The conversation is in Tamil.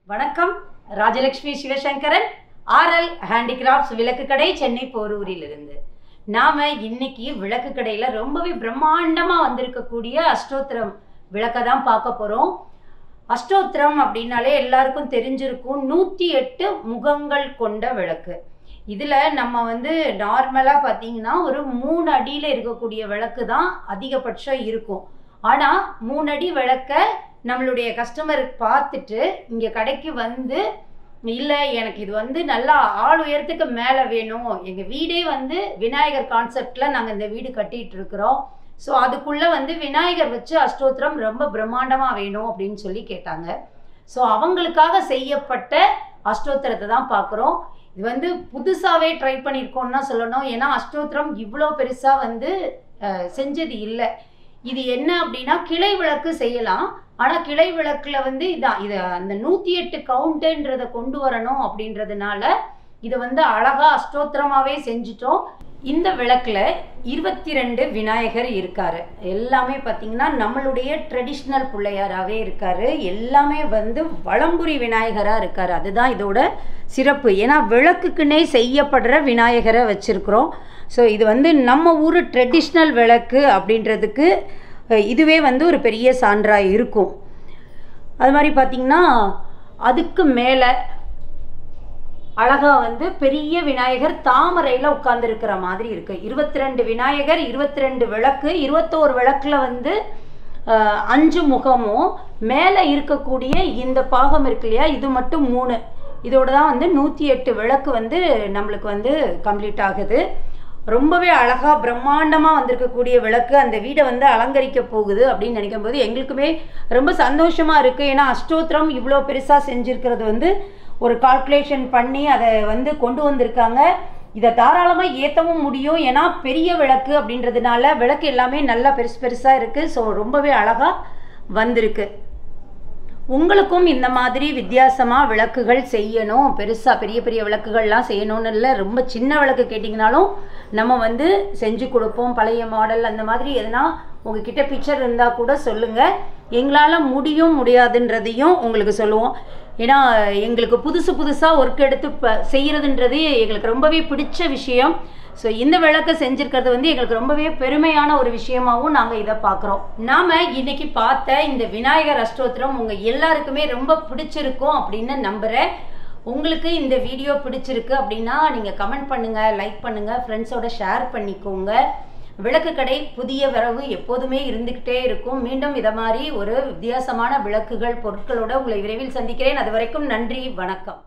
வணக்கம் ராஜலட்சுமி சிவசங்கரன் ஆர்எல் ஹேண்டிகிராஃப்ட்ஸ் விளக்கு கடை சென்னை போரூரிலிருந்து நாம இன்னைக்கு விளக்கு கடையில ரொம்பவே பிரம்மாண்டமா வந்திருக்கக்கூடிய அஷ்டோத்திரம் விளக்க தான் பார்க்க போறோம் அஷ்டோத்திரம் அப்படின்னாலே எல்லாருக்கும் தெரிஞ்சிருக்கும் நூற்றி எட்டு முகங்கள் கொண்ட விளக்கு இதில் நம்ம வந்து நார்மலாக பார்த்தீங்கன்னா ஒரு மூணு அடியில் இருக்கக்கூடிய விளக்கு தான் அதிகபட்சம் இருக்கும் ஆனால் மூணு அடி விளக்க நம்மளுடைய கஸ்டமர் பார்த்துட்டு இங்கே கடைக்கு வந்து இல்லை எனக்கு இது வந்து நல்லா ஆள் உயரத்துக்கு மேலே வேணும் எங்கள் வீடே வந்து விநாயகர் கான்செப்டில் நாங்கள் இந்த வீடு கட்டிகிட்டு இருக்கிறோம் ஸோ அதுக்குள்ளே வந்து விநாயகர் வச்சு அஷ்டோத்திரம் ரொம்ப பிரம்மாண்டமாக வேணும் அப்படின்னு சொல்லி கேட்டாங்க ஸோ அவங்களுக்காக செய்யப்பட்ட அஷ்டோத்திரத்தை தான் பார்க்குறோம் இது வந்து புதுசாகவே ட்ரை பண்ணியிருக்கோம்னு தான் சொல்லணும் ஏன்னா அஷ்டோத்திரம் இவ்வளோ பெருசாக வந்து அஹ், செஞ்சது இல்லை இது என்ன அப்படின்னா கிளை விளக்கு செய்யலாம் ஆனால் கிளை விளக்குல வந்து இதான் இது அந்த நூற்றி எட்டு கவுண்ட்டுன்றதை கொண்டு வரணும் அப்படின்றதுனால இதை வந்து அழகா அஷ்டோத்திரமாவே செஞ்சுட்டோம் இந்த விளக்குல இருபத்தி ரெண்டு விநாயகர் இருக்காரு எல்லாமே பார்த்தீங்கன்னா நம்மளுடைய ட்ரெடிஷ்னல் பிள்ளையாராகவே இருக்காரு எல்லாமே வந்து வளம்புரி விநாயகராக இருக்காரு அதுதான் இதோட சிறப்பு ஏன்னா விளக்குக்குன்னே செய்யப்படுற விநாயகரை வச்சிருக்கிறோம் ஸோ இது வந்து நம்ம ஊர் ட்ரெடிஷ்னல் விளக்கு அப்படின்றதுக்கு அஹ், இதுவே வந்து ஒரு பெரிய சான்றாக இருக்கும் அது மாதிரி பார்த்திங்கன்னா அதுக்கு மேலே அழகா வந்து பெரிய விநாயகர் தாமரையில் உட்கார்ந்துருக்கிற மாதிரி இருக்கு இருபத்தி ரெண்டு விநாயகர் இருபத்தி ரெண்டு விளக்கு இருபத்தோரு விளக்குல வந்து அஹ், அஞ்சு முகமும் மேலே இருக்கக்கூடிய இந்த பாகம் இருக்கு இல்லையா இது மட்டும் மூணு இதோட தான் வந்து நூற்றி எட்டு விளக்கு வந்து நம்மளுக்கு வந்து கம்ப்ளீட் ஆகுது ரொம்பவே அழகா பிரம்மாண்டமா வந்திருக்கக்கூடிய விளக்கு அந்த வீடை வந்து அலங்கரிக்க போகுது அப்படின்னு நினைக்கும் போது எங்களுக்குமே ரொம்ப சந்தோஷமா இருக்கு ஏன்னா அஷ்டோத்திரம் இவ்வளோ பெருசா செஞ்சிருக்கிறது வந்து ஒரு கால்குலேஷன் பண்ணி அதை வந்து கொண்டு வந்திருக்காங்க இதை தாராளமாக ஏற்றவும் முடியும் ஏன்னா பெரிய விளக்கு அப்படின்றதுனால விளக்கு எல்லாமே நல்லா பெருசு பெருசாக இருக்குது ஸோ ரொம்பவே அழகாக வந்திருக்கு உங்களுக்கும் இந்த மாதிரி வித்தியாசமாக விளக்குகள் செய்யணும் பெருசாக பெரிய பெரிய விளக்குகள்லாம் செய்யணும்னு இல்லை ரொம்ப சின்ன விளக்கு கேட்டிங்கனாலும் நம்ம வந்து செஞ்சு கொடுப்போம் பழைய மாடல் அந்த மாதிரி எதுனா உங்ககிட்ட பிக்சர் இருந்தால் கூட சொல்லுங்கள் எங்களால் முடியும் முடியாதுன்றதையும் உங்களுக்கு சொல்லுவோம் ஏன்னா எங்களுக்கு புதுசு புதுசாக ஒர்க் எடுத்து இப்போ செய்கிறதுன்றது எங்களுக்கு ரொம்பவே பிடிச்ச விஷயம் ஸோ இந்த விளக்கை செஞ்சுருக்கிறது வந்து எங்களுக்கு ரொம்பவே பெருமையான ஒரு விஷயமாவும் நாங்கள் இதை பார்க்குறோம் நாம் இன்னைக்கு பார்த்த இந்த விநாயகர் அஷ்டோத்திரம் உங்கள் எல்லாருக்குமே ரொம்ப பிடிச்சிருக்கும் அப்படின்னு நம்புகிறேன் உங்களுக்கு இந்த வீடியோ பிடிச்சிருக்கு அப்படின்னா நீங்கள் கமெண்ட் பண்ணுங்கள் லைக் பண்ணுங்கள் ஃப்ரெண்ட்ஸோட ஷேர் பண்ணிக்கோங்க விளக்கு கடை புதிய வரவு எப்போதுமே இருந்துக்கிட்டே இருக்கும் மீண்டும் இதை மாதிரி ஒரு வித்தியாசமான விளக்குகள் பொருட்களோட உங்களை விரைவில் சந்திக்கிறேன் அது வரைக்கும் நன்றி வணக்கம்